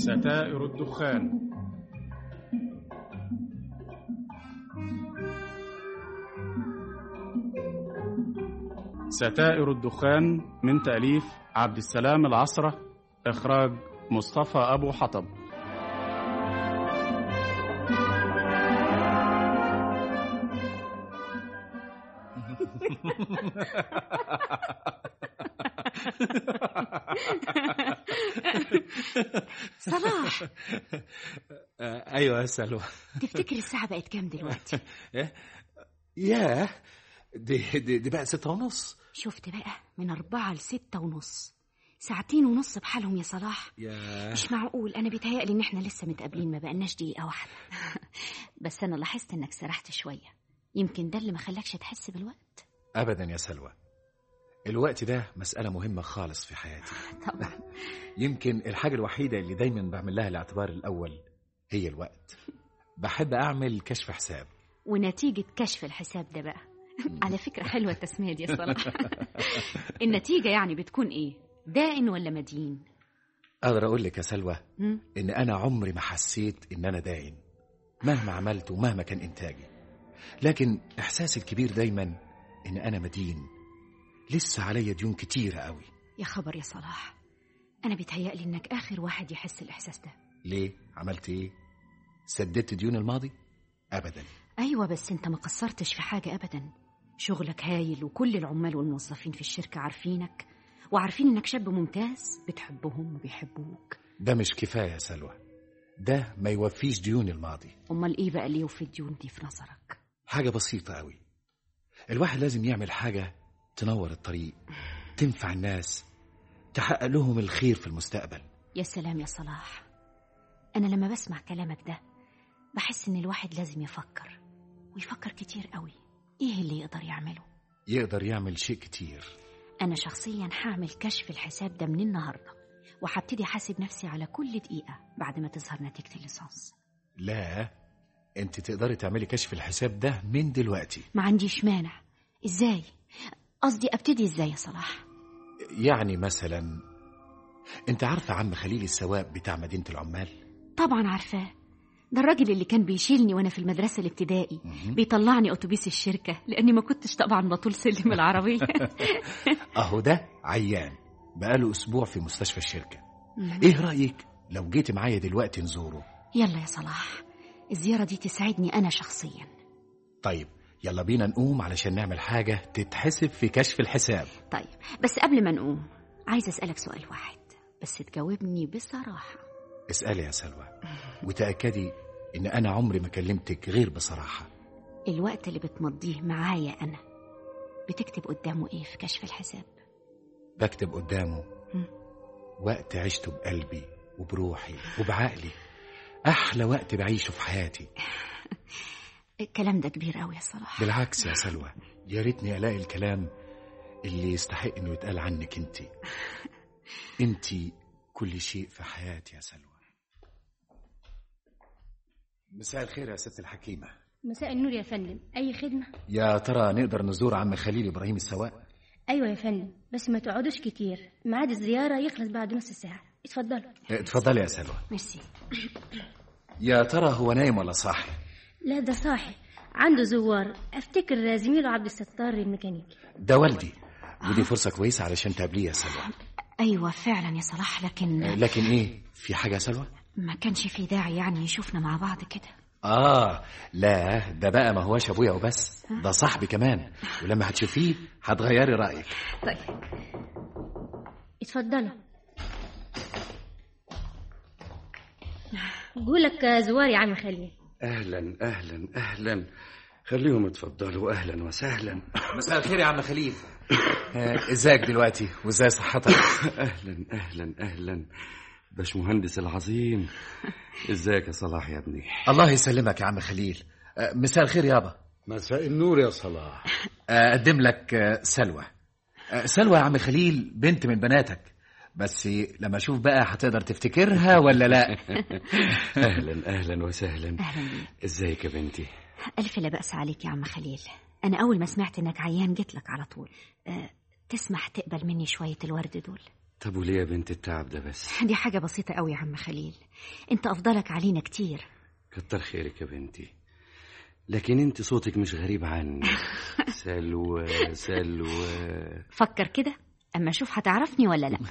ستائر الدخان ستائر الدخان من تأليف عبد السلام العصرة إخراج مصطفى أبو حطب صلاح آه، ايوه يا سلوى تفتكر الساعة بقت كام دلوقتي؟ إيه؟ ياه دي, دي, دي بقى ستة ونص شفت بقى من أربعة لستة ونص ساعتين ونص بحالهم يا صلاح ياه مش معقول أنا بيتهيألي إن إحنا لسه متقابلين ما بقالناش دقيقة واحدة بس أنا لاحظت إنك سرحت شوية يمكن ده اللي ما خلاكش تحس بالوقت ابدا يا سلوى الوقت ده مسألة مهمة خالص في حياتي طبعا يمكن الحاجة الوحيدة اللي دايما بعمل لها الاعتبار الأول هي الوقت بحب أعمل كشف حساب ونتيجة كشف الحساب ده بقى على فكرة حلوة التسمية دي يا صلاح النتيجة يعني بتكون إيه؟ دائن ولا مدين؟ أقدر أقول لك يا سلوى مم؟ إن أنا عمري ما حسيت إن أنا داين مهما عملت ومهما كان إنتاجي لكن إحساسي الكبير دايما إن أنا مدين لسه عليا ديون كتيرة قوي يا خبر يا صلاح أنا بيتهيألي إنك آخر واحد يحس الإحساس ده ليه عملت إيه سددت ديون الماضي أبدا أيوة بس أنت ما قصرتش في حاجة أبدا شغلك هايل وكل العمال والموظفين في الشركة عارفينك وعارفين إنك شاب ممتاز بتحبهم وبيحبوك ده مش كفاية يا سلوى ده ما يوفيش ديون الماضي أمال إيه بقى اللي يوفي الديون دي في نظرك حاجة بسيطة قوي الواحد لازم يعمل حاجة تنور الطريق تنفع الناس تحقق لهم الخير في المستقبل يا سلام يا صلاح أنا لما بسمع كلامك ده بحس إن الواحد لازم يفكر ويفكر كتير قوي إيه اللي يقدر يعمله يقدر يعمل شيء كتير أنا شخصيا هعمل كشف الحساب ده من النهاردة وهبتدي أحاسب نفسي على كل دقيقة بعد ما تظهر نتيجة الليسانس لا انت تقدري تعملي كشف الحساب ده من دلوقتي ما عنديش مانع إزاي؟ قصدي أبتدي إزاي يا صلاح؟ يعني مثلا انت عارفة عم خليل السواق بتاع مدينة العمال طبعا عارفاه ده الراجل اللي كان بيشيلني وانا في المدرسه الابتدائي بيطلعني اتوبيس الشركه لاني ما كنتش طبعا بطول سلم العربيه اهو ده عيان بقاله اسبوع في مستشفى الشركة ايه رأيك لو جيت معايا دلوقتي نزوره يلا يا صلاح الزياره دي تسعدني انا شخصيا طيب يلا بينا نقوم علشان نعمل حاجة تتحسب في كشف الحساب طيب بس قبل ما نقوم عايزه اسالك سؤال واحد بس تجاوبني بصراحه اسألي يا سلوى وتأكدي إن أنا عمري ما كلمتك غير بصراحة الوقت اللي بتمضيه معايا انا بتكتب قدامه ايه في كشف الحساب بكتب قدامه مم. وقت عشته بقلبي وبروحي وبعقلي أحلى وقت بعيشه في حياتي الكلام ده كبير قوي يا صلاح بالعكس يا سلوى يا ريتني ألاقي الكلام اللي يستحق إنه يتقال عنك أنت أنت كل شيء في حياتي يا سلوى مساء الخير يا ست الحكيمة مساء النور يا فندم أي خدمة؟ يا ترى نقدر نزور عم خليل إبراهيم السواق أيوة يا فندم بس ما تقعدوش كتير ميعاد الزيارة يخلص بعد نص ساعة اتفضلوا اتفضلي يا سلوى ميرسي يا ترى هو نايم ولا صاحي لا ده صاحي عنده زوار أفتكر زميله عبد الستار الميكانيكي ده والدي ودي فرصة كويسة علشان تقابليه يا سلوى ايوه فعلا يا صلاح لكن لكن ايه في حاجة يا سلوى ما كانش في داعي يعني يشوفنا مع بعض كده اه لا ده بقى ما هواش ابويا وبس ده صاحبي كمان ولما هتشوفيه هتغيري رأيك طيب اتفضلوا قولك زوار يا عم خليل اهلا اهلا اهلا خليهم يتفضلوا اهلا وسهلا مساء الخير يا عم خليل آه، ازيك دلوقتي وازاي صحتك اهلا اهلا اهلا باشمهندس العظيم ازيك يا صلاح يا ابني الله يسلمك يا عم خليل آه، مساء الخير يابا مساء النور يا صلاح آه، اقدم لك آه، سلوى آه، سلوى يا عم خليل بنت من بناتك بس لما اشوف بقى هتقدر تفتكرها ولا لا اهلا اهلا وسهلا اهلا بيك ازيك يا بنتي الف لا باس عليك يا عم خليل انا اول ما سمعت انك عيان جيت لك على طول أه تسمح تقبل مني شويه الورد دول طب وليه يا بنت التعب ده بس دي حاجة بسيطة قوي يا عم خليل انت أفضلك علينا كتير كتر خيرك يا بنتي لكن انت صوتك مش غريب عني سلوى سلوى فكر كده أما أشوف هتعرفني ولا لأ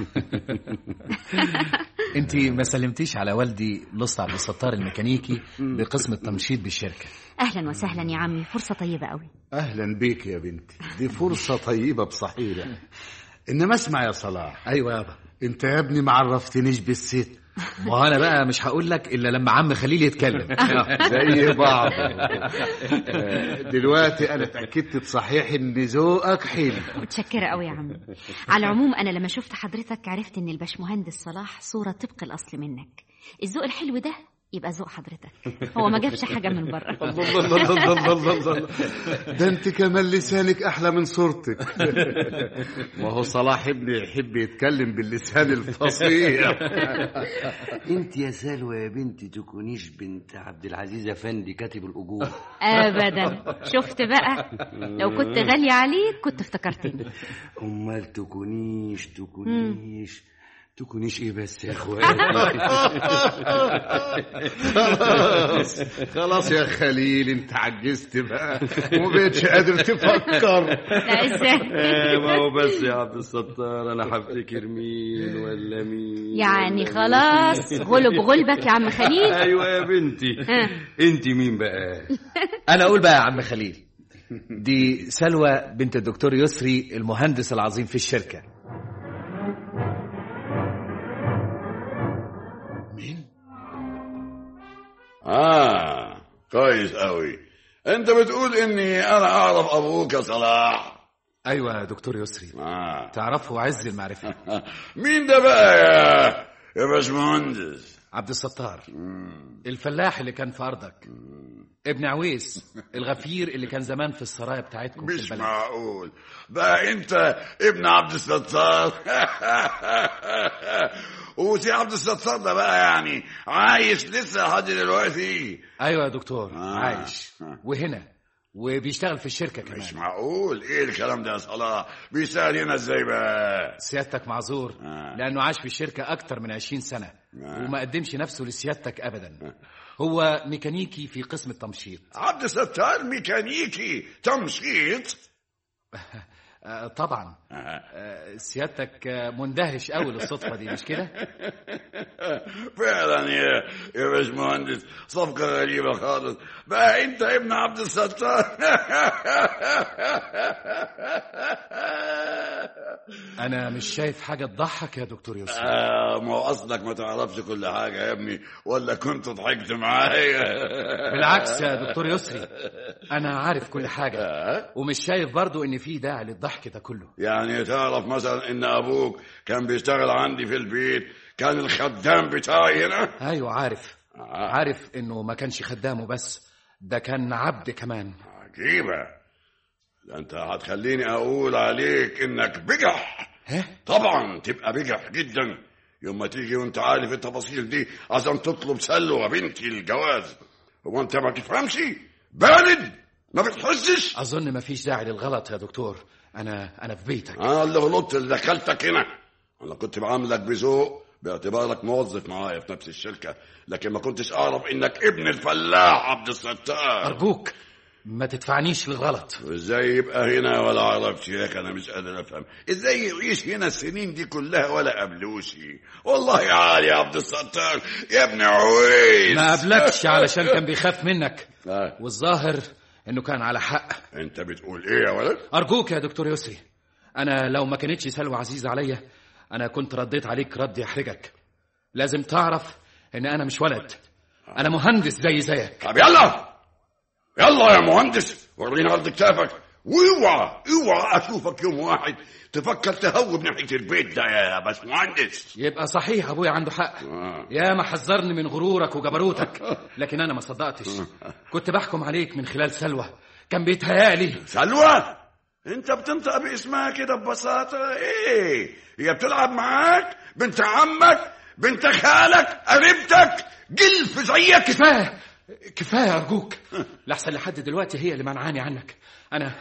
انت ما سلمتيش على والدي لص عبد الستار الميكانيكي بقسم التمشيط بالشركه أهلا وسهلا يا عمي فرصة طيبة قوي اهلا بيك يا بنتي دي فرصه طيبه بصحيح انما اسمع يا صلاح ايوه يابا انت يا ابني ما عرفتنيش بالست ما هو انا بقى مش هقول لك الا لما عم خليل يتكلم زي بعض دلوقتي انا اتاكدت بصحيح ان ذوقك حلو متشكرة قوي يا عم على العموم أنا لما شفت حضرتك عرفت إن الباشمهندس صلاح صورة طبق الأصل منك الذوق الحلو ده يبقى ذوق حضرتك هو ما جابش حاجة من بره الله الله الله الله الله الله ده انت كمان لسانك احلى من صورتك ما هو صلاح ابني يحب يتكلم باللسان الفصيح انت يا سلوى يا بنتي تكونيش بنت عبد العزيز افندي كاتب الاجور أبدا شفت بقى لو كنت غالية عليك كنت افتكرتني امال تكونيش تكونيش تكونيش ايه بس يا اخواتي خلاص خلاص يا خليل انت عجزت بقى وما بقتش قادر تفكر لا ازاي إيه، ما هو بس يا عبد الستار انا هفتكر مين ولا مين يعني ولا خلاص غلب غلبك يا عم خليل مين. ايوه يا بنتي ها. انت مين بقى انا اقول بقى يا عم خليل دي سلوى بنت الدكتور يسري المهندس العظيم في الشركه آه كويس أوي أنت بتقول إني أنا أعرف أبوك يا صلاح ايوه يا دكتور يسري آه تعرفه عز المعرفه مين ده بقى يا يا باشمهندس عبد الستار الفلاح اللي كان في ارضك ابن عويس الغفير اللي كان زمان في السرايا بتاعتكم في مش البلد معقول بقى أنت ابن عبد الستار وسي عبد الستار ده بقى يعني عايش لسه لحد دلوقتي ايوه يا دكتور آه. عايش وهنا وبيشتغل في الشركه مش كمان معقول ايه الكلام ده يا صلاح بيسأل هنا ازاي بقى سيادتك معذور آه. لانه عاش في الشركه اكتر من 20 سنه آه. وما قدمش نفسه لسيادتك ابدا هو ميكانيكي في قسم التمشيط عبد الستار ميكانيكي تمشيط آه، طبعا آه، سيادتك آه، مندهش قوي للصدفه دي مش كده فعلا يا يا باشمهندس صفقة غريبة خالص بقى انت ابن عبد الستار انا مش شايف حاجه تضحك يا دكتور يوسف آه ما هو اصلك ما تعرفش كل حاجة يا ابني ولا كنت ضحكت معايا بالعكس يا دكتور يسري انا عارف كل حاجه آه؟ ومش شايف برضو ان في داعي للضحك ده كله يعني تعرف مثلا ان ابوك كان بيشتغل عندي في البيت كان الخدام بتاعي هنا ايوه عارف آه. عارف انه ما كانش خدامه بس ده كان عبد كمان عجيبة ده انت هتخليني اقول عليك انك بجح ها طبعا تبقى بجح جدا يوم ما تيجي وانت عارف التفاصيل دي عشان تطلب سلوى بنتي الجواز هو انت ما تفهمش بارد ما بتحسش اظن ما فيش داعي للغلط يا دكتور انا انا في بيتك انا اللي غلطت اللي دخلتك هنا انا كنت بعاملك بذوق باعتبارك موظف معايا في نفس الشركه لكن ما كنتش اعرف انك ابن الفلاح عبد الستار ارجوك ما تدفعنيش للغلط وازاي يبقى هنا ولا عرفش ياك انا مش قادر افهم ازاي يعيش هنا السنين دي كلها ولا قبلوشي والله يا علي يا عبد الستار يا ابن عويس ما قبلكش علشان كان بيخاف منك آه. والظاهر انه كان على حق انت بتقول ايه يا ولد ارجوك يا دكتور يسري انا لو ما كانتش سلوى عزيزه عليا انا كنت رديت عليك رد يحرجك لازم تعرف ان انا مش ولد انا مهندس زي زيك طب يلا يلا يا مهندس ورينا ارض كتافك واوعى اوعى اشوفك يوم واحد تفكر تهوب ناحيه البيت ده يا باشمهندس يبقى صحيح ابويا عنده حق آه. يا ما حذرني من غرورك وجبروتك لكن انا ما صدقتش كنت بحكم عليك من خلال سلوى كان بيتهيألي سلوى انت بتنطق باسمها كده ببساطه ايه هي بتلعب معاك بنت عمك بنت خالك قريبتك جلف زيك كفايه كفايه ارجوك لحسن لحد دلوقتي هي اللي منعاني عنك انا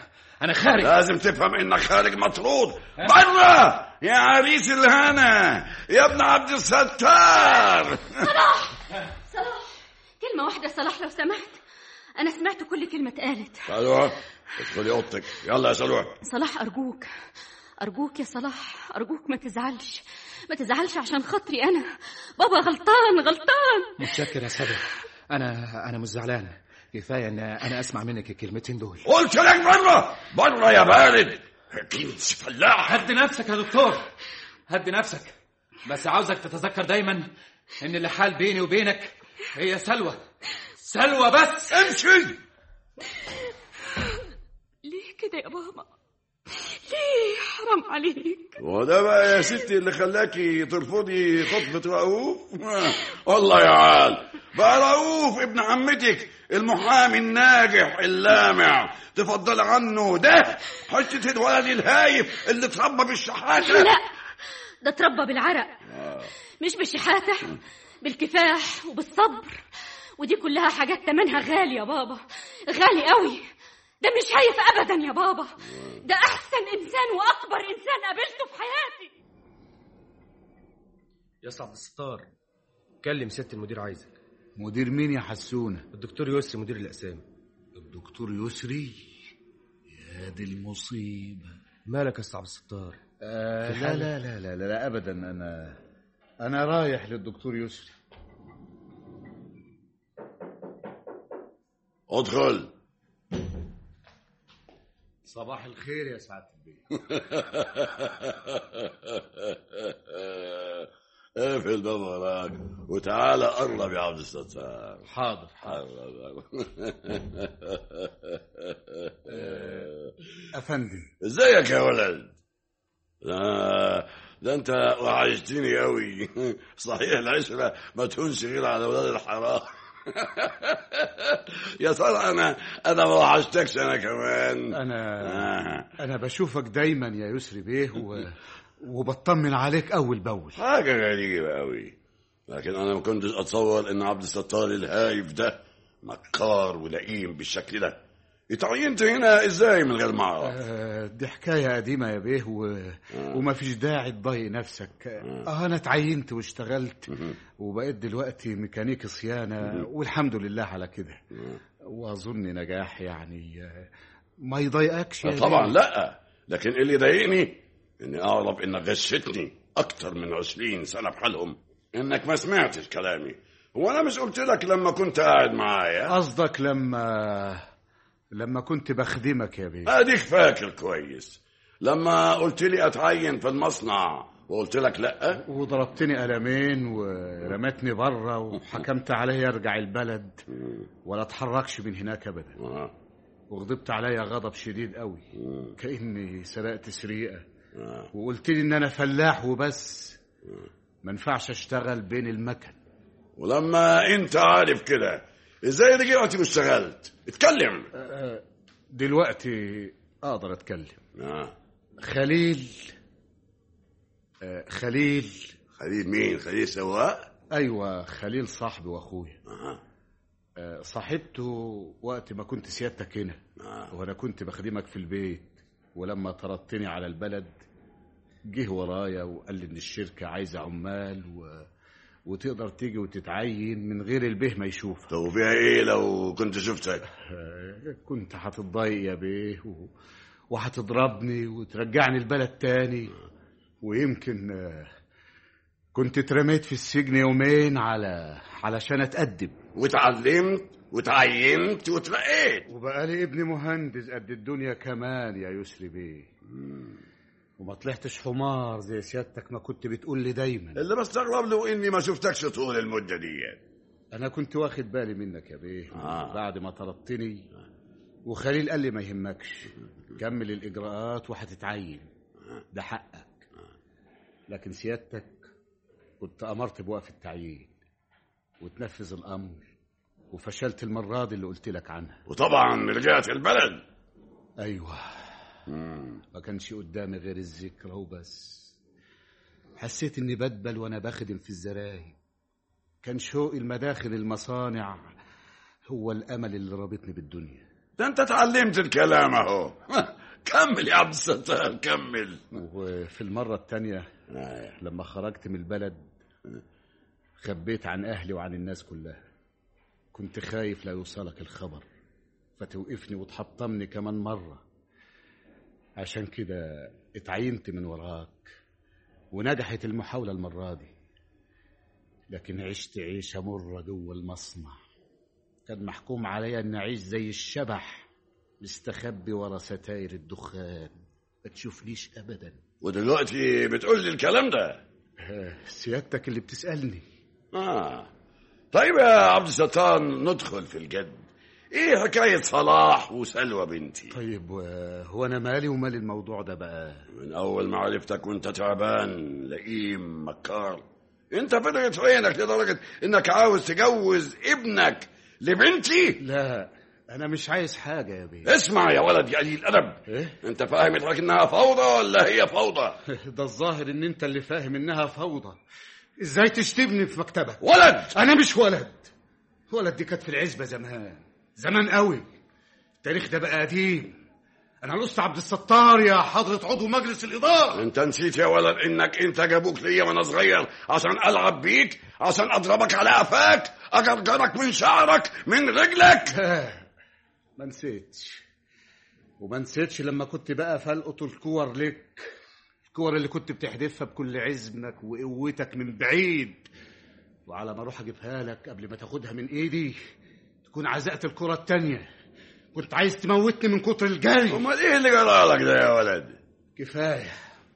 انا خارج لازم تفهم انك خارج مطرود برا يا عريس الهنا يا ابن عبد الستار صلاح كلمة واحدة صلاح لو سمحت أنا سمعت كل كلمة اتقالت سلوى ادخلي اوضتك يلا يا سلوى صلاح أرجوك أرجوك يا صلاح أرجوك ما تزعلش ما تزعلش عشان خاطري أنا بابا غلطان غلطان متشكر يا سادة انا انا مش زعلان كفايه ان انا اسمع منك الكلمتين دول قلت لك برا برا يا بارد كنت فلاح هد نفسك يا دكتور هد نفسك بس عاوزك تتذكر دايما ان اللي حال بيني وبينك هي سلوى سلوى بس امشي ليه كده يا بابا ليه حرام عليك وده بقى يا ستي اللي خلاكي ترفضي خطبة رؤوف والله يا عال بقى رؤوف ابن عمتك المحامي الناجح اللامع تفضل عنه ده حتة الولد الهايف اللي اتربى بالشحاتة لا ده اتربى بالعرق مش بالشحاتة بالكفاح وبالصبر ودي كلها حاجات تمنها غالي يا بابا غالي قوي ده مش هايف ابدا يا بابا ده احسن انسان واكبر انسان قابلته في حياتي يا اسطى عبد الستار كلم ست المدير عايزك مدير مين يا حسونة الدكتور يسري مدير الاقسام الدكتور يسري يا دي المصيبة مالك يا اسطى عبد الستار آه لا, لا لا لا لا لا ابدا انا انا رايح للدكتور يسري ادخل صباح الخير يا سعادة البيه اقفل الباب وراك وتعالى قرب يا عبد الستار حاضر قرب افندم ازيك يا ولد ده, ده انت وحشتني قوي صحيح العشرة ما تهونش غير على ولاد الحرام يا ترى انا انا ما وحشتكش انا كمان انا آه. انا بشوفك دايما يا يسري بيه و... وبطمن عليك اول باول حاجة غريبة قوي لكن انا ما كنتش اتصور ان عبد الستار الهايف ده مكار ولئيم بالشكل ده اتعينت هنا ازاي من غير ما اعرف آه، دي حكاية قديمة يا بيه و... وما فيش داعي تضايق نفسك اه انا اتعينت واشتغلت وبقيت دلوقتي ميكانيكي صيانة والحمد لله على كده واظن نجاح يعني آه، ما يضايقكش يا طبعا بيه. لا لكن اللي يضايقني اني اعرف انك غشتني اكتر من عشرين سنة بحالهم انك ما سمعتش كلامي هو انا مش قلت لك لما كنت قاعد معايا قصدك لما لما كنت بخدمك يا بيه اديك فاكر كويس لما قلت لي اتعين في المصنع وقلت لك لا وضربتني قلمين ورمتني بره وحكمت عليا ارجع البلد ولا اتحركش من هناك ابدا آه. وغضبت عليا غضب شديد قوي كاني سرقت سرقه آه. وقلت لي ان انا فلاح وبس ما ينفعش اشتغل بين المكن ولما انت عارف كده ازاي رجعت واشتغلت اتكلم دلوقتي اقدر اتكلم آه. خليل آه، خليل خليل مين خليل سواق ايوه خليل صاحبي واخويا آه. آه، صاحبته وقت ما كنت سيادتك هنا آه. وانا كنت بخدمك في البيت ولما طردتني على البلد جه ورايا وقال لي ان الشركه عايزه عمال و... وتقدر تيجي وتتعين من غير البيه ما يشوفك طب وفيها ايه لو كنت شفتك آه، كنت هتتضايق يا بيه و... وهتضربني وترجعني البلد تاني ويمكن آه، كنت اترميت في السجن يومين على علشان اتأدب واتعلمت وتعينت وترقيت وبقالي ابن مهندس قد الدنيا كمان يا يسري بيه وما طلعتش حمار زي سيادتك ما كنت بتقول لي دايما اللي بستغرب له اني ما شفتكش طول المده دي انا كنت واخد بالي منك يا بيه آه. بعد ما طردتني وخليل قال لي ما يهمكش كمل الاجراءات وهتتعين ده حقك لكن سيادتك كنت امرت بوقف التعيين وتنفذ الامر وفشلت المره دي اللي قلت لك عنها وطبعا رجعت البلد ايوه ما كانش قدامي غير الذكرى وبس حسيت اني بدبل وانا بخدم في الزراير كان شوقي المداخل المصانع هو الامل اللي رابطني بالدنيا ده انت اتعلمت الكلام اهو كمل يا عبد الستار كمل وفي المرة التانية لما خرجت من البلد خبيت عن أهلي وعن الناس كلها كنت خايف لا يوصلك الخبر فتوقفني وتحطمني كمان مرة عشان كده اتعينت من وراك ونجحت المحاولة المرة دي لكن عشت عيشة مرة جوه المصنع كان محكوم عليا ان اعيش زي الشبح مستخبي ورا ستاير الدخان ما تشوفنيش ابدا ودلوقتي بتقول لي الكلام ده آه، سيادتك اللي بتسالني اه طيب يا عبد الستار ندخل في الجد ايه حكاية صلاح وسلوى بنتي طيب و- هو انا مالي ومال الموضوع ده بقى من اول ما عرفتك وانت تعبان لئيم مكار انت فرقت عينك لدرجة انك عاوز تجوز ابنك لبنتي لا انا مش عايز حاجه يا بيه اسمع يا ولد يا قليل الادب ايه انت فاهم الحاجة انها فوضى ولا هي فوضى ده الظاهر ان انت اللي فاهم انها فوضى ازاي تشتمني في مكتبك ولد انا مش ولد ولد دي كانت في العزبه زمان زمان قوي التاريخ ده بقى قديم انا الاسطى عبد الستار يا حضره عضو مجلس الاداره انت نسيت يا ولد انك انت جابوك ليا وانا صغير عشان العب بيك عشان اضربك على قفاك اجرجرك من شعرك من رجلك آه، ما نسيتش وما نسيتش لما كنت بقى فلقط الكور لك الكور اللي كنت بتحدفها بكل عزمك وقوتك من بعيد وعلى ما اروح اجيبها لك قبل ما تاخدها من ايدي تكون عزقت الكرة التانية كنت عايز تموتني من كتر الجري امال ايه اللي جرالك ده يا ولد كفاية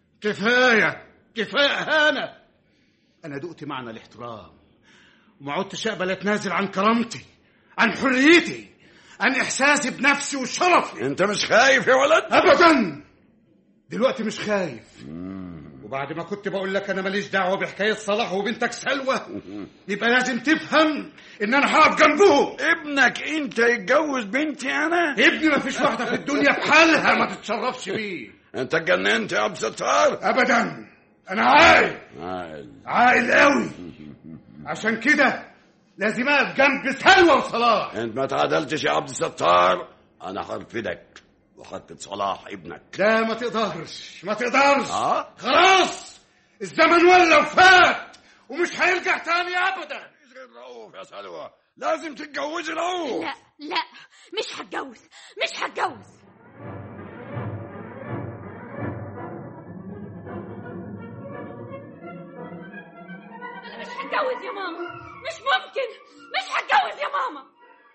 كفاية كفاية أهانة أنا دقت معنى الاحترام وما عدتش أقبل أتنازل عن كرامتي عن حريتي عن إحساسي بنفسي وشرفي انت مش خايف يا ولد أبدا دلوقتي مش خايف وبعد ما كنت بقول لك أنا ماليش دعوة بحكاية صلاح وبنتك سلوى يبقى لازم تفهم إن أنا هقف جنبهم ابنك انت يتجوز بنتي انا ابني ما فيش واحدة في الدنيا بحالها ما تتشرفش بيه انت اتجننت يا عبد الستار أبدا أنا عاقل عاقل عاقل قوي عشان كده لازم اقف جنب سلوى وصلاح انت ما تعادلتش يا عبد الستار انا هرفدك وهرفد صلاح ابنك لا ما تقدرش ما تقدرش اه خلاص الزمن ولا وفات ومش هيرجع تاني ابدا مش غير رؤوف يا سلوى لازم تتجوزي رؤوف لا لا مش هتجوز مش هتجوز أنا مش هتجوز يا ماما مش ممكن مش هتجوز يا ماما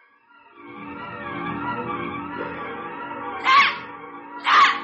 لا لا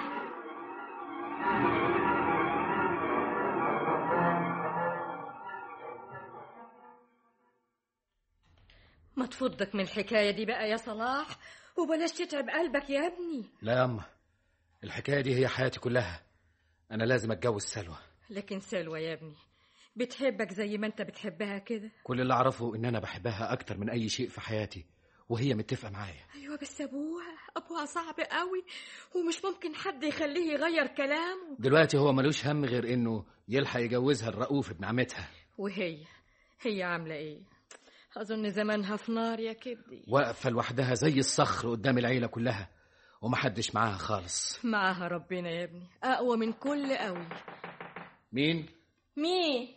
ما تفضك من الحكاية دي بقى يا صلاح وبلاش تتعب قلبك يا ابني لا يا أما الحكاية دي هي حياتي كلها أنا لازم أتجوز سلوى لكن سلوى يا ابني بتحبك زي ما انت بتحبها كده كل اللي أعرفه إن أنا بحبها أكتر من أي شيء في حياتي وهي متفقة معايا ايوه بس ابوها ابوها صعب قوي ومش ممكن حد يخليه يغير كلامه دلوقتي هو ملوش هم غير إنه يلحق يجوزها الرؤوف ابن عمتها وهي هي عاملة ايه اظن زمانها في نار يا كبدي واقفة لوحدها زي الصخر قدام العيلة كلها ومحدش معاها خالص معاها ربنا يا ابني اقوى من كل قوي مين؟ مين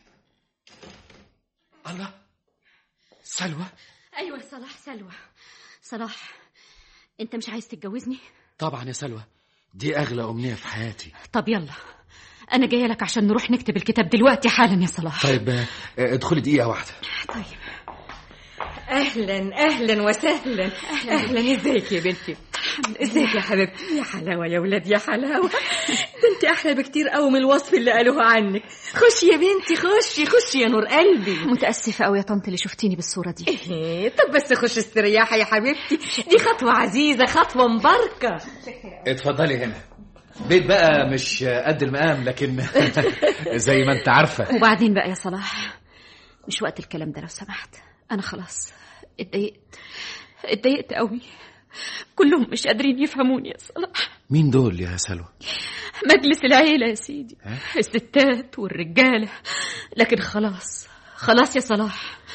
الله سلوى ايوه يا صلاح سلوى صلاح انت مش عايز تتجوزني طبعا يا سلوى دي أغلى أمنية في حياتي طب يلا انا جايه لك عشان نروح نكتب الكتاب دلوقتي حالا يا صلاح طيب آه، آه، ادخلي دقيقة واحدة طيب اهلا اهلا وسهلا اهلا ازيك يا بنتي ازيك يا حبيبتي يا حلاوه يا ولاد يا حلاوه ده انت احلى بكتير قوي من الوصف اللي قالوه عنك خشي يا بنتي خشي خشي يا نور قلبي متاسفه قوي يا طنط اللي شفتيني بالصوره دي إيه، طب بس خشي استريحي يا حبيبتي دي خطوه عزيزه خطوه مباركه اتفضلي هنا بيت بقى مش قد المقام لكن زي ما انت عارفة وبعدين بقى يا صلاح مش وقت الكلام ده لو سمحت انا خلاص اتضايقت اتضايقت قوي كلهم مش قادرين يفهموني يا صلاح مين دول يا سلوى؟ مجلس العيلة يا سيدي ها؟ الستات والرجالة لكن خلاص خلاص يا صلاح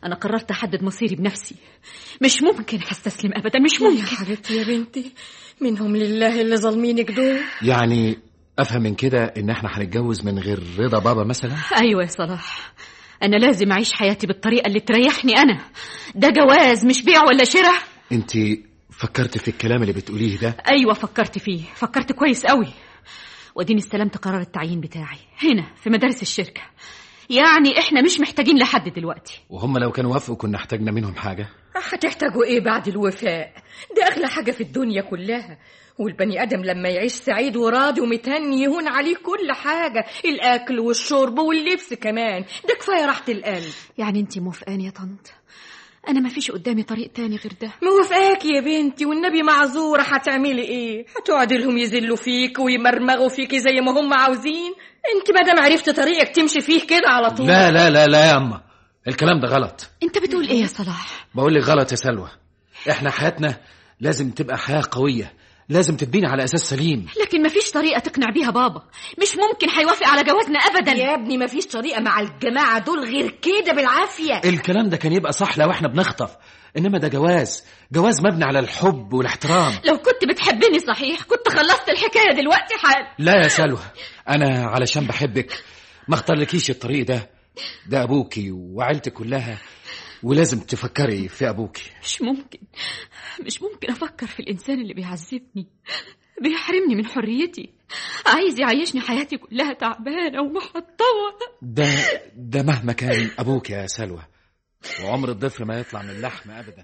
أنا قررت أحدد مصيري بنفسي مش ممكن هستسلم أبدا مش يا ممكن حبيبتي يا بنتي منهم لله اللي ظالمينك دول يعني افهم من كده ان احنا هنتجوز من غير رضا بابا مثلا أيوة يا صلاح أنا لازم أعيش حياتي بالطريقة اللي تريحني أنا ده جواز مش بيع ولا شراء انت فكرت في الكلام اللي بتقوليه ده أيوة فكرت فيه فكرت كويس قوي واديني استلمت قرار التعيين بتاعي هنا في مدارس الشركة يعني احنا مش محتاجين لحد دلوقتي وهم لو كانوا وافقوا كنا احتاجنا منهم حاجه هتحتاجوا ايه بعد الوفاء ده اغلى حاجه في الدنيا كلها والبني ادم لما يعيش سعيد وراضي ومتهني يهون عليه كل حاجه الاكل والشرب واللبس كمان ده كفايه راحه القلب يعني انت موافقاني يا طنط انا ما فيش قدامي طريق تاني غير ده موافقاكي يا بنتي والنبي معذوره هتعملي ايه هتقعدي لهم يذلوا فيك ويمرمغوا فيكي زي ما هم عاوزين انت ما دام عرفت طريقك تمشي فيه كده على طول لا لا لا لا يا اما الكلام ده غلط انت بتقول ايه يا صلاح بقول لك غلط يا سلوى احنا حياتنا لازم تبقى حياه قويه لازم تتبني على اساس سليم لكن ما فيش طريقة تقنع بيها بابا مش ممكن هيوافق على جوازنا ابدا يا ابني ما فيش طريقه مع الجماعه دول غير كده بالعافيه الكلام ده كان يبقى صح لو احنا بنخطف انما ده جواز جواز مبني على الحب والاحترام لو كنت بتحبني صحيح كنت خلصت الحكاية دلوقتي حال لا يا سلوى انا علشان بحبك ما اختارلكيش الطريق ده ده ابوكي وعيلتي كلها ولازم تفكري في ابوكي مش ممكن مش ممكن افكر في الانسان اللي بيعذبني بيحرمني من حريتي عايز يعيشني حياتي كلها تعبانة ومحطمة ده ده مهما كان ابوك يا سلوى وعمر الضفر ما يطلع من اللحم ابدا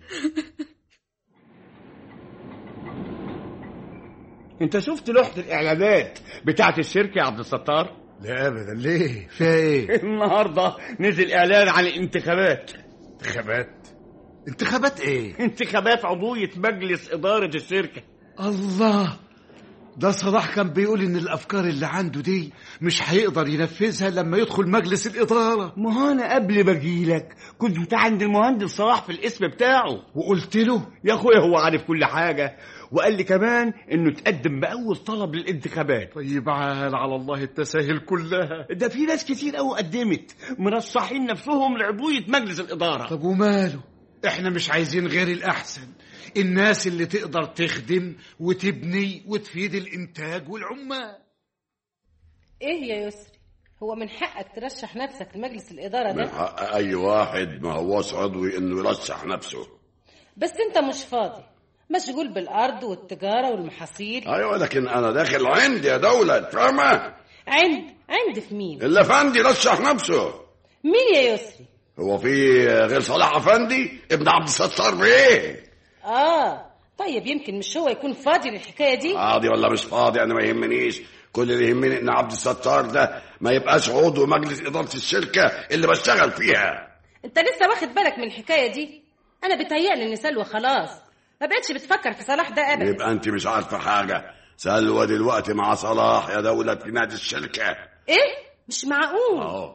انت شفت لوحة الاعلانات بتاعت الشركة يا عبد الستار لا ابدا ليه فيها ايه النهارده نزل اعلان عن الانتخابات انتخابات انتخابات ايه انتخابات عضوية مجلس إدارة الشركة الله ده صلاح كان بيقول ان الافكار اللي عنده دي مش هيقدر ينفذها لما يدخل مجلس الاداره ما هو انا قبل ما اجيلك كنت عند المهندس صلاح في الاسم بتاعه وقلت له يا اخويا هو عارف كل حاجة وقال لي كمان انه تقدم بأول طلب للانتخابات طيب عال على الله التساهل كلها ده في ناس كتير قوي قدمت مرشحين نفسهم لعضوية مجلس الإدارة طب وماله احنا مش عايزين غير الاحسن الناس اللي تقدر تخدم وتبني وتفيد الانتاج والعمال ايه يا يسري هو من حقك ترشح نفسك لمجلس الإدارة من ده حق أي واحد ما هوش عضوي إنه يرشح نفسه بس انت مش فاضي مشغول بالأرض والتجارة والمحاصيل أيوة لكن أنا داخل عندي يا دولة فاهمة عند عند في مين الأفندي رشح نفسه مين يا يسري هو في غير صلاح أفندي ابن عبد الستار بيه اه طيب يمكن مش هو يكون فاضي للحكاية دي فاضي ولا مش فاضي أنا ما يهمنيش كل اللي يهمني إن عبد الستار ده ما يبقاش عضو مجلس إدارة الشركة اللي بشتغل فيها انت لسه واخد بالك من الحكاية دي انا بتهيألي ان سلوى خلاص ما بقتش بتفكر في صلاح ده ابدا يبقى أنت مش عارفة حاجة سلوى دلوقتي مع صلاح يا دولة في نادي الشركة ايه مش معقول أهو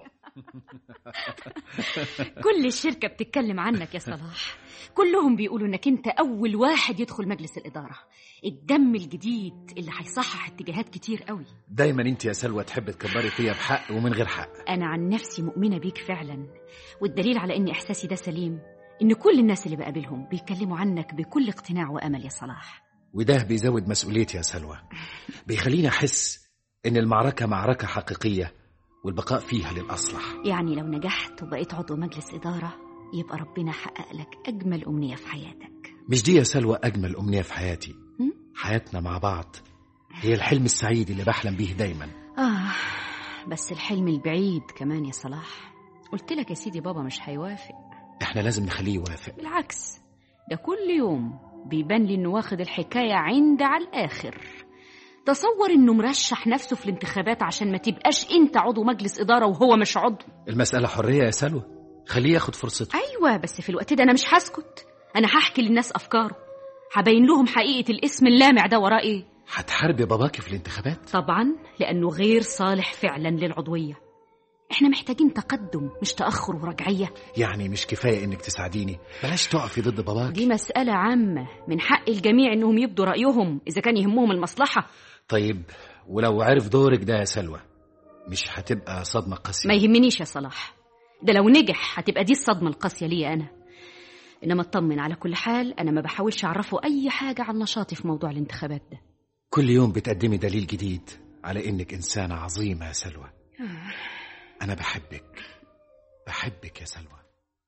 كل الشركة بتتكلم عنك يا صلاح كلهم بيقولوا انك انت اول واحد يدخل مجلس الادارة الدم الجديد اللي هيصحح اتجاهات كتير قوي دايما انت يا سلوى تحب تكبري فيا بحق ومن غير حق انا عن نفسي مؤمنة بيك فعلا والدليل على ان احساسي ده سليم ان كل الناس اللي بقابلهم بيتكلموا عنك بكل اقتناع وامل يا صلاح وده بيزود مسؤوليتي يا سلوى بيخليني احس ان المعركه معركه حقيقيه والبقاء فيها للاصلح يعني لو نجحت وبقيت عضو مجلس إدارة يبقى ربنا حقق لك أجمل أمنية في حياتك مش دي يا سلوى اجمل امنيه في حياتي هم؟ حياتنا مع بعض هي الحلم السعيد اللي بحلم بيه دايما آه بس الحلم البعيد كمان يا صلاح قلت لك يا سيدي بابا مش هيوافق احنا لازم نخليه يوافق بالعكس ده كل يوم بيبان لي انه واخد الحكاية عند على الآخر تصور انه مرشح نفسه في الانتخابات عشان ما تبقاش انت عضو مجلس إدارة وهو مش عضو المساله حريه يا سلوى خليه ياخد فرصته ايوه بس في الوقت ده انا مش هسكت انا هحكي للناس افكاره هبين لهم حقيقة الاسم اللامع ده وراه ايه هتحاربي باباكي في الانتخابات طبعا لأنه غير صالح فعلا للعضوية احنا محتاجين تقدم مش تأخر ورجعية يعني مش كفايه انك تساعديني بلاش تقفي ضد باباكي دي مسألة عامة من حق الجميع انهم يبدوا رأيهم اذا كان يهمهم المصلحة طيب ولو عرف دورك ده يا سلوى مش هتبقى صدمه قاسيه ما يهمنيش يا صلاح ده لو نجح هتبقى دي الصدمة القاسية ليا أنا إنما اطمن على كل حال أنا ما بحاولش أعرفه أي حاجة عن نشاطي في موضوع الانتخابات ده كل يوم بتقدمي دليل جديد على إنك إنسانة عظيمة يا سلوى أنا بحبك بحبك يا سلوى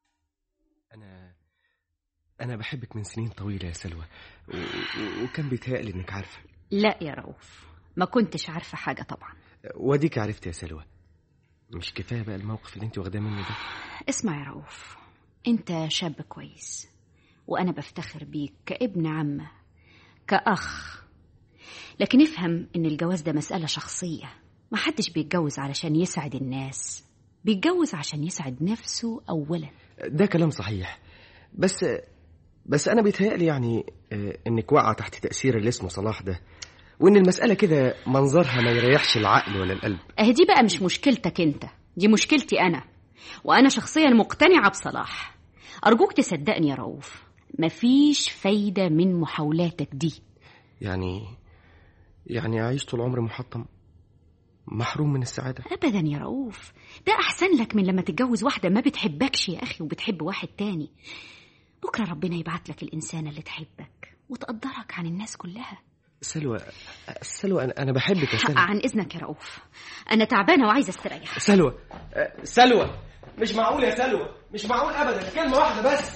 أنا أنا بحبك من سنين طويلة يا سلوى و... و... وكان بيتهيألي إنك عارفة لا يا رؤوف ما كنتش عارفة حاجة طبعا واديك عرفت يا سلوى مش كفاية بقى الموقف اللي انت واخداه مني ده اسمع يا رؤوف انت شاب كويس وانا بفتخر بيك كابن عمه كاخ لكن افهم ان الجواز ده مساله شخصيه محدش بيتجوز علشان يسعد الناس بيتجوز عشان يسعد نفسه اولا ده كلام صحيح بس بس أنا بيتهيألي يعني آه، إنك واقعة تحت تأثير اللي اسمه صلاح ده وإن المسألة كده منظرها ما يريحش العقل ولا القلب اهي دي بقى مش مشكلتك انت دي مشكلتي انا وانا شخصيا مقتنعه بصلاح ارجوك تصدقني يا رؤوف مفيش فايده من محاولاتك دي يعني يعني أعيش طول عمري محطم محروم من السعادة ابدا يا رؤوف ده احسن لك من لما تتجوز واحده ما بتحبكش يا اخي وبتحب واحد تاني بكره ربنا يبعت لك الانسانه اللي تحبك وتقدرك عن الناس كلها سلوى سلوى أنا, أنا بحبك يا سلوى عن اذنك يا رؤوف انا تعبانه وعايزه استريح سلوى آه، سلوى مش معقول يا سلوى مش معقول أبدا كلمة واحدة بس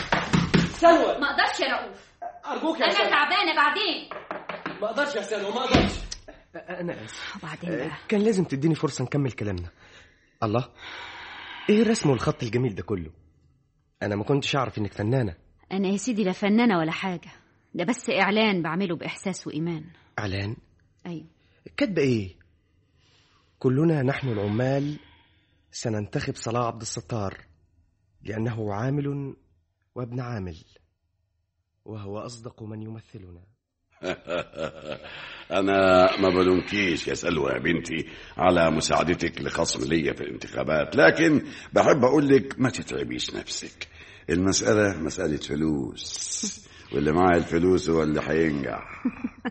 سلوى ما اقدرش يا رؤوف أرجوك يا انا سلوى تعبانه بعدين ما أقدرش يا سلوى ما أقدرش أنا آسف وبعدين آه، بقى كان لازم تديني فرصة نكمل كلامنا الله ايه الرسم والخط الجميل ده كله انا ما كنتش اعرف انك فنانة انا يا سيدي لا فنانه ولا حاجه ده بس اعلان بعمله باحساس وايمان اعلان ايوه كاتبة ايه كلنا نحن العمال سننتخب صلاح عبد الستار لأنه عامل وابن عامل وهو أصدق من يمثلنا أنا ما بلومكيش يا سلوى يا بنتي على مساعدتك لخصم ليا في الانتخابات لكن بحب أقول لك ما تتعبيش نفسك المسألة مسألة فلوس واللي معاه الفلوس هو اللي هينجح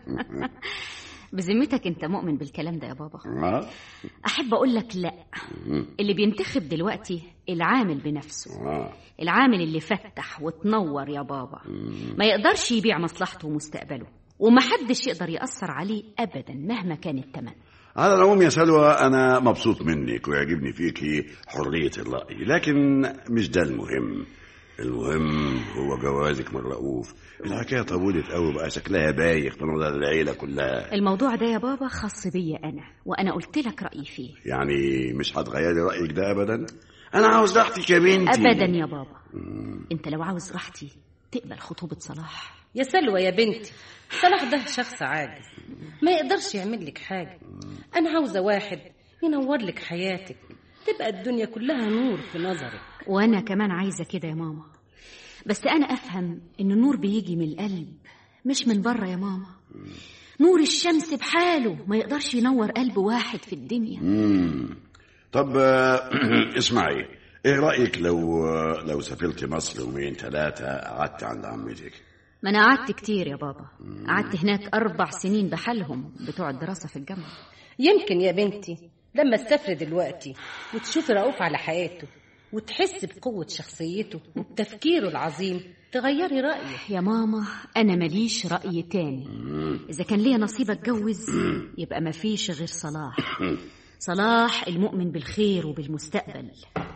بذمتك انت مؤمن بالكلام ده يا بابا آه؟ احب اقول لك لا اللي بينتخب دلوقتي العامل بنفسه آه. العامل اللي فتح وتنور يا بابا ما يقدرش يبيع مصلحته ومستقبله ومحدش يقدر يأثر عليه أبدا مهما كان الثمن على العموم يا سلوى أنا مبسوط منك ويعجبني فيكي حرية الرأي لكن مش ده المهم المهم هو جوازك من رؤوف الحكاية طولت قوي بقى شكلها بايخ من العيلة كلها الموضوع ده يا بابا خاص بيا أنا وأنا قلت لك رأيي فيه يعني مش هتغيري رأيك ده أبدا أنا عاوز راحتك يا بنتي أبدا يا بابا أنت لو عاوز راحتي تقبل خطوبة صلاح يا سلوى يا بنتي صلاح ده شخص عاجز ما يقدرش يعمل لك حاجة أنا عاوزة واحد ينور لك حياتك تبقى الدنيا كلها نور في نظرك وأنا كمان عايزة كده يا ماما بس أنا أفهم إن النور بيجي من القلب مش من بره يا ماما نور الشمس بحاله ما يقدرش ينور قلب واحد في الدنيا مم. طب آه، اسمعي ايه رأيك لو لو سافرت مصر يومين ثلاثة قعدت عند عمتك ما أنا قعدت كتير يا بابا قعدت هناك أربع سنين بحالهم بتوع الدراسة في الجامعة يمكن يا بنتي لما تسافري دلوقتي وتشوفي رؤوف على حياته وتحسي بقوة شخصيته وبتفكيره العظيم تغيري رأيك يا ماما أنا ماليش رأي تاني إذا كان ليا نصيب أتجوز يبقى مفيش غير صلاح صلاح المؤمن بالخير وبالمستقبل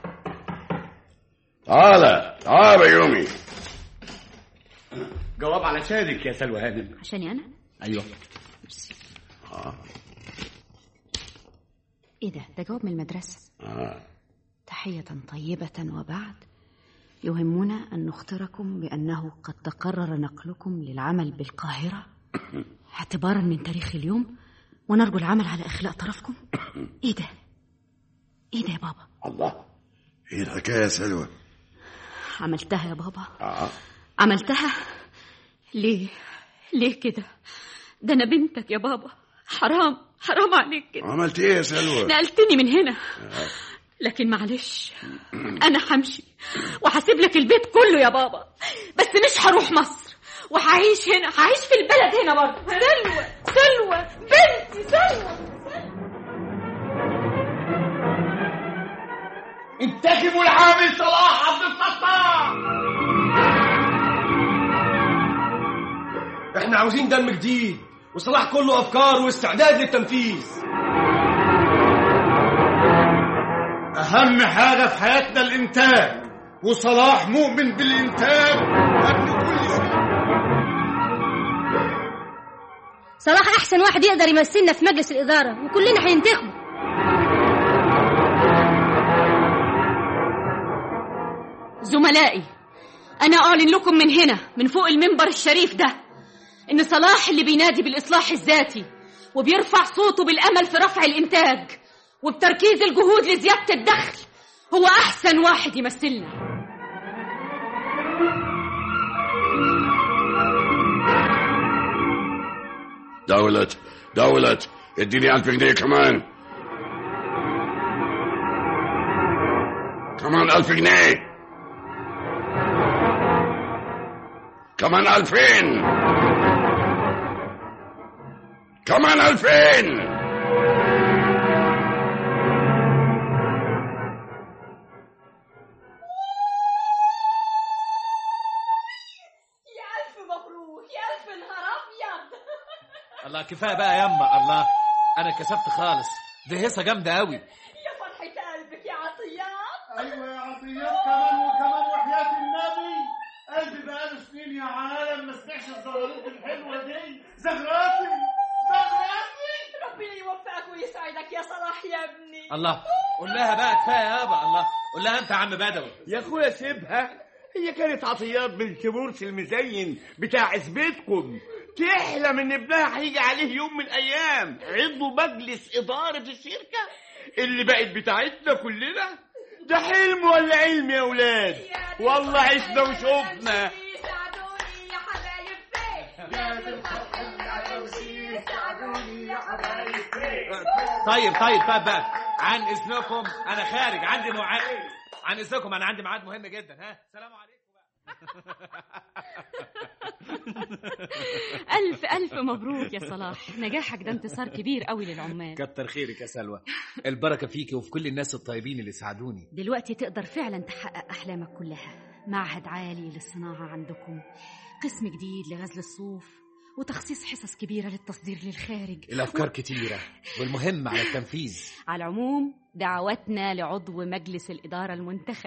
تعالى تعالى يا يومي جواب على شادك يا سلوى هانم عشاني أنا ايوه آه. إيه ده ده جواب من المدرسة آه. تحية طيبة وبعد يهمنا أن نخبركم بأنه قد تقرر نقلكم للعمل بالقاهرة اعتبارا من تاريخ اليوم ونرجو العمل على إخلاء طرفكم إيه ده إيه ده يا بابا الله ايه الحكاية يا سلوى عملتها يا بابا آه. عملتها ليه ليه كده ده أنا بنتك يا بابا حرام حرام عليك كده عملت ايه يا سلوى نقلتني من هنا لكن معلش انا همشي وهسيب لك البيت كله يا بابا بس مش هروح مصر وهعيش هنا هعيش في البلد هنا برضه سلوى سلوى بنتي سلوى انتخبوا العامل صلاح عبد الستار احنا عاوزين دم جديد وصلاح كله افكار واستعداد للتنفيذ أهم حاجة في حياتنا الإنتاج وصلاح مؤمن بالإنتاج قبل كل شيء صلاح احسن واحد يقدر يمثلنا في مجلس الاداره وكلنا هينتخبوا زملائي أنا أعلن لكم من هنا من فوق المنبر الشريف ده إن صلاح اللي بينادي بالإصلاح الذاتي وبيرفع صوته بالأمل في رفع الإنتاج وبتركيز الجهود لزيادة الدخل هو أحسن واحد يمثلنا دولة دولة اديني ألف جنيه كمان كمان ألف جنيه كمان ألفين كمان ألفين يا ألف مبروك يا ألف نهار أبيض الله كفايه بقى يما الله انا كسبت خالص دي هيصه جامده قوي يا فرحة قلبك يا عطيات أيوة يا عطيات كمان وكمان وحياة النبي قلبي بقاله سنين يا عالم ما سمعش الزغروت الحلوة دي زغراتي زغراتي ربنا يوفقك ويسعدك يا صلاح يا ابني الله قول لها بقى كفايه يابا الله قول لها انت يا عم بدوي يا اخويا سيبها هي كانت عطيات بنت مرسي المزين بتاع عزبتكم تحلم ان ابنها هيجي عليه يوم من الايام عضو مجلس اداره الشركه اللي بقت بتاعتنا كلنا ده حلم ولا علم يا ولاد والله عشنا وشوفنا ساعدوني يا حبايب فين طيب طيب طيب بقى عن اذنكم انا خارج عندي موعد عن اذنكم انا عندي ميعاد مهم جدا ها سلام عليكم ألف ألف مبروك يا صلاح نجاحك ده انتصار كبير قوي للعمال كتر خيرك يا سلوى البركه فيكي وفي كل الناس الطيبين اللي ساعدوني دلوقتي تقدر فعلا تحقق أحلامك كلها معهد عالي للصناعة عندكم قسم جديد لغزل الصوف وتخصيص حصص كبيرة للتصدير للخارج الافكار كتيره والمهم على التنفيذ على العموم دعوتنا لعضو مجلس الإدارة المنتخب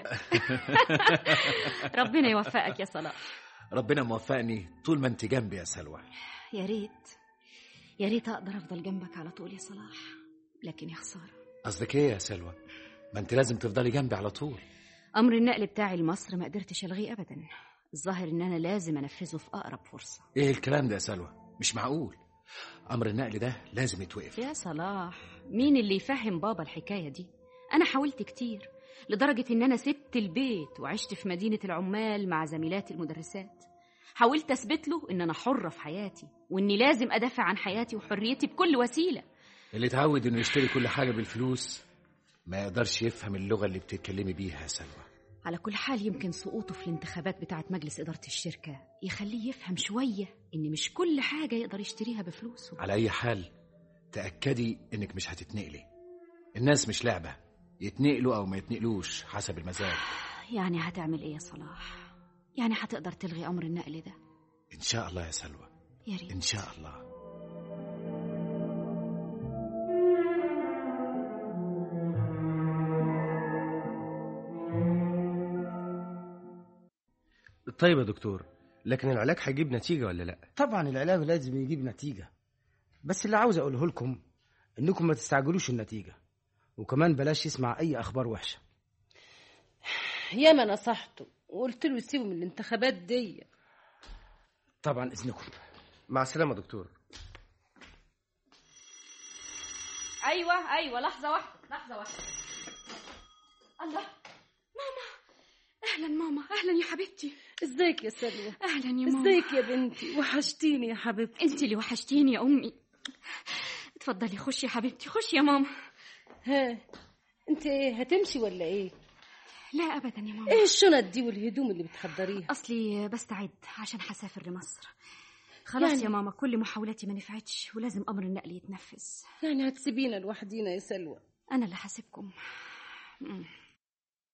ربنا يوفقك يا صلاح ربنا موفقني طول ما انت جنبي يا سلوى يا ريت يا ريت أقدر أفضل جنبك على طول يا صلاح لكن يا خسارة قصدك ايه يا سلوى ما انت لازم تفضلي جنبي على طول أمر النقل بتاعي لمصر ما قدرتش ألغيه أبدا الظاهر إن أنا لازم أنفذه في أقرب فرصة ايه الكلام ده يا سلوى مش معقول امر النقل ده لازم يتوقف يا صلاح مين اللي يفهم بابا الحكاية دي أنا حاولت كتير لدرجة إن أنا سبت البيت وعشت في مدينة العمال مع زميلاتي المدرسات حاولت أثبت له إن أنا حرة في حياتي وإني لازم أدافع عن حياتي وحريتي بكل وسيلة اللي اتعود انه يشتري كل حاجه بالفلوس ما يقدرش يفهم اللغه اللي بتتكلمي بيها يا سلوى على كل حال يمكن سقوطه في الانتخابات بتاعة مجلس إدارة الشركة يخليه يفهم شوية إن مش كل حاجة يقدر يشتريها بفلوسه على اي حال تاكدي انك مش هتتنقلي الناس مش لعبه يتنقلوا او ما يتنقلوش حسب المزاج يعني هتعمل إيه يا صلاح؟ يعني هتقدر تلغي أمر النقل ده؟ ان شاء الله يا سلوى يا ريت ان شاء الله طيب يا دكتور لكن العلاج هيجيب نتيجة ولا لا؟ طبعا العلاج لازم يجيب نتيجة بس اللي عاوز أقوله لكم إنكم ما تستعجلوش النتيجة وكمان بلاش يسمع أي أخبار وحشة ياما نصحته وقلت له يسيبه من الانتخابات دي طبعا إذنكم مع السلامة يا دكتور أيوة أيوة لحظة واحدة لحظة واحدة الله ماما أهلا ماما أهلا يا حبيبتي ازيك يا سلوى أهلا يا ماما ازيك يا بنتي وحشتيني يا حبيبتي أنت اللي وحشتيني يا أمي اتفضلي خشي يا حبيبتي خشي يا ماما ها انت ايه هتمشي ولا ايه لا أبدا يا ماما ايه الشنط دي والهدوم اللي بتحضريها أصلي بستعد عشان هسافر لمصر خلاص يعني- يا ماما كل محاولاتي ما نفعتش ولازم أمر النقل يتنفذ يعني هتسيبينا لوحدينا يا سلوى أنا اللي هسيبكم مم.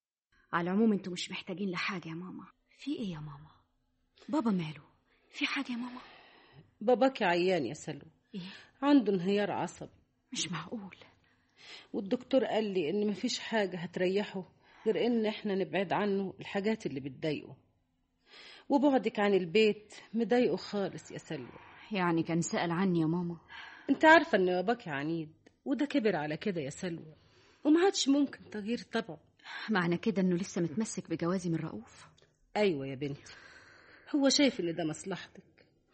على العموم انتوا مش محتاجين لحاجة يا ماما في ايه يا ماما بابا ماله في حاجة يا ماما باباك عيان يا سلوى إيه؟ عنده انهيار عصبي مش معقول والدكتور قال لي ان مفيش حاجة هتريحه غير ان احنا نبعد عنه الحاجات اللي بتضايقه وبعدك عن البيت مضايقه خالص يا سلوى يعني كان سأل عني يا ماما انت عارفة ان باباك عنيد وده كبر على كده يا سلوى وما عادش ممكن تغيير طبعه معنى كده انه لسه متمسك بجوازي من رؤوف ايوه يا بنتي هو شايف ان ده مصلحتك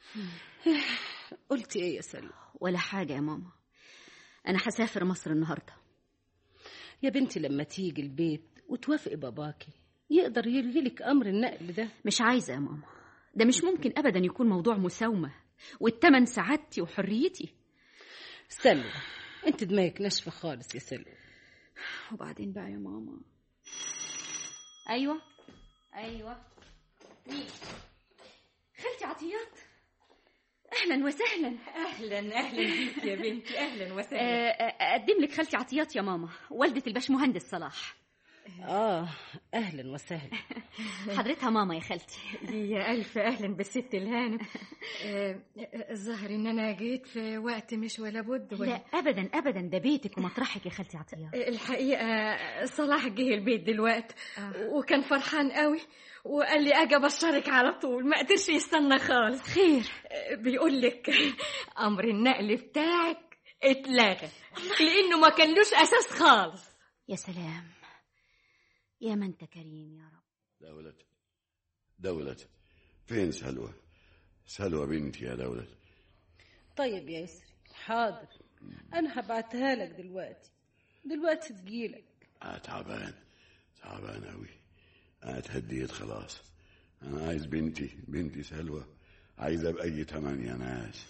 قلتي ايه يا سلوى ولا حاجة يا ماما أنا هسافر مصر النهاردة يا بنتي لما تيجي البيت وتوافقي باباكي يقدر يلغي لك امر النقل ده مش عايزة يا ماما ده مش ممكن أبدا يكون موضوع مساومة والتمن سعادتي وحريتي سلوى انت دماغك ناشفه خالص يا سلوى وبعدين بقى يا ماما أيوة أيوة مين خالتي عطيات أهلا وسهلا اهلا اهلا بيك يا بنتي اهلا آه، وسهلا آه، أقدم لك خالتي عطيات يا ماما والدة الباشمهندس صلاح اه اهلا وسهلا حضرتها ماما يا خالتي يا الف اهلا بالست الهانم آه، آه، الظاهر ان انا جيت في وقت مش ولا بد ولا لا أبدا أبدا ده بيتك ومطرحك يا خالتي عطيات الحقيقة صلاح جه البيت دلوقتي وكان فرحان قوي وقال لي اجي ابشرك على طول ما قدرش يستنى خالص خير بيقول لك امر النقل بتاعك اتلغى لانه ما كانلوش اساس خالص يا سلام يا من أنت كريم يا رب دولة دولة فين سلوى سلوى بنتي يا دولة طيب يا يسري حاضر انا هبعتها لك دلوقتي دلوقتي تجيلك أنا تعبان تعبان أوي أنا اتهديت خلاص أنا عايز بنتي بنتي سلوى عايزة بأي تمن يا ناس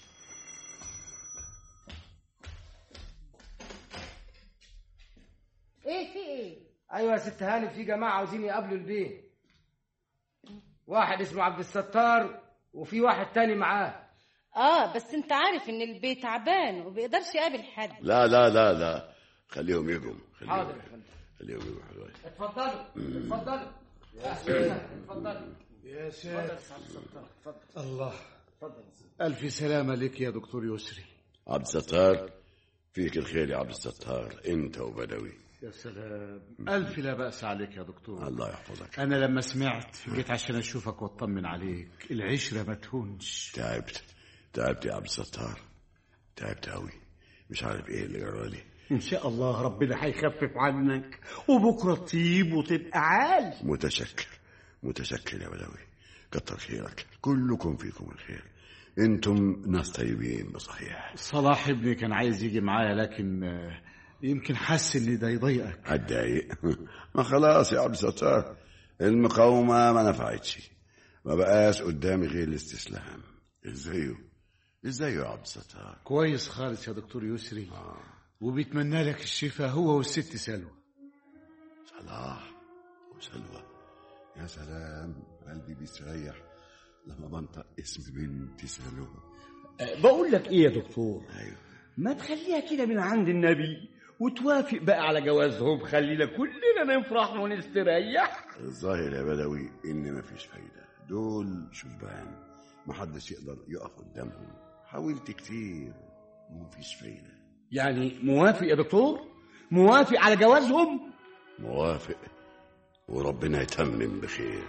ايه في ايه ايوه يا ست هانم في جماعه عاوزين يقابلوا البيه واحد اسمه عبد الستار وفي واحد تاني معاه اه بس انت عارف ان البيت تعبان وبيقدرش يقابل حد لا لا لا لا خليهم يجوا خليهم حاضر يا فندم خليهم يجوا حلوين اتفضلوا اتفضلوا يا ساتر اتفضلوا يا اتفضل ساتر الله ألف سلامة لك يا دكتور يسري عبد الستار فيك الخير يا عبد الستار أنت وبدوي يا سلام ألف لا بأس عليك يا دكتور الله يحفظك أنا لما سمعت جيت عشان أشوفك وأطمن عليك العشرة ما تهونش تعبت تعبت يا عبد الستار تعبت أوي مش عارف إيه اللي جرالي ان شاء الله ربنا هيخفف عنك وبكره تطيب وتبقى عال متشكر متشكر يا بدوي كتر خيرك كلكم فيكم الخير انتم ناس طيبين بصحيح صلاح ابني كان عايز يجي معايا لكن آه، يمكن حس ان ده يضايقك اتضايق ما خلاص يا عبد الستار المقاومة ما نفعتش ما بقاش قدامي غير الاستسلام ازايه ازايه يا عبد الستار كويس خالص يا دكتور يسري وبيتمنى لك الشفاء هو والست سلوى صلاح وسلوى يا سلام قلبي بيستريح لما بنطق اسم بنتي سلوى بقول لك ايه يا دكتور ايوه ما تخليها كده من عند النبي وتوافق بقى على جوازهم خلينا كلنا نفرح ونستريح الظاهر يا بدوي ان مفيش فايده دول شبان محدش يقدر يقف قدامهم حاولت كتير ومفيش فايده يعني موافق يا دكتور موافق على جوازهم موافق وربنا يتمم بخير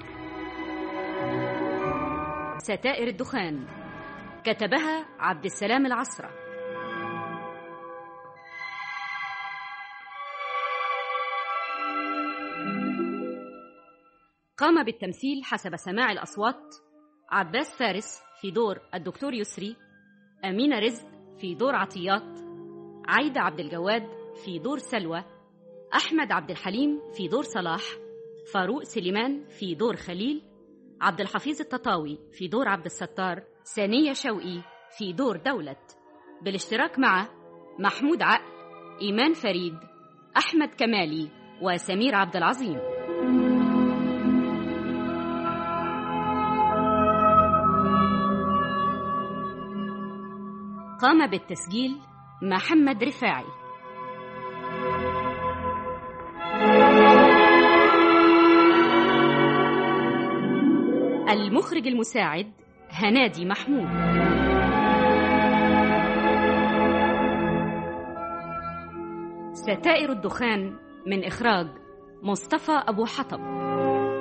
ستائر الدخان كتبها عبد السلام العصرة قام بالتمثيل حسب سماع الأصوات عباس فارس في دور الدكتور يسري أمينة رزق في دور عطيات عايدة عبد الجواد في دور سلوى أحمد عبد الحليم في دور صلاح فاروق سليمان في دور خليل عبد الحفيظ التطاوي في دور عبد الستار ثانية شوقي في دور دولة بالاشتراك مع محمود عقل إيمان فريد أحمد كمالي وسمير عبد العظيم قام بالتسجيل محمد رفاعي المخرج المساعد هنادي محمود ستائر الدخان من إخراج مصطفى أبو حطب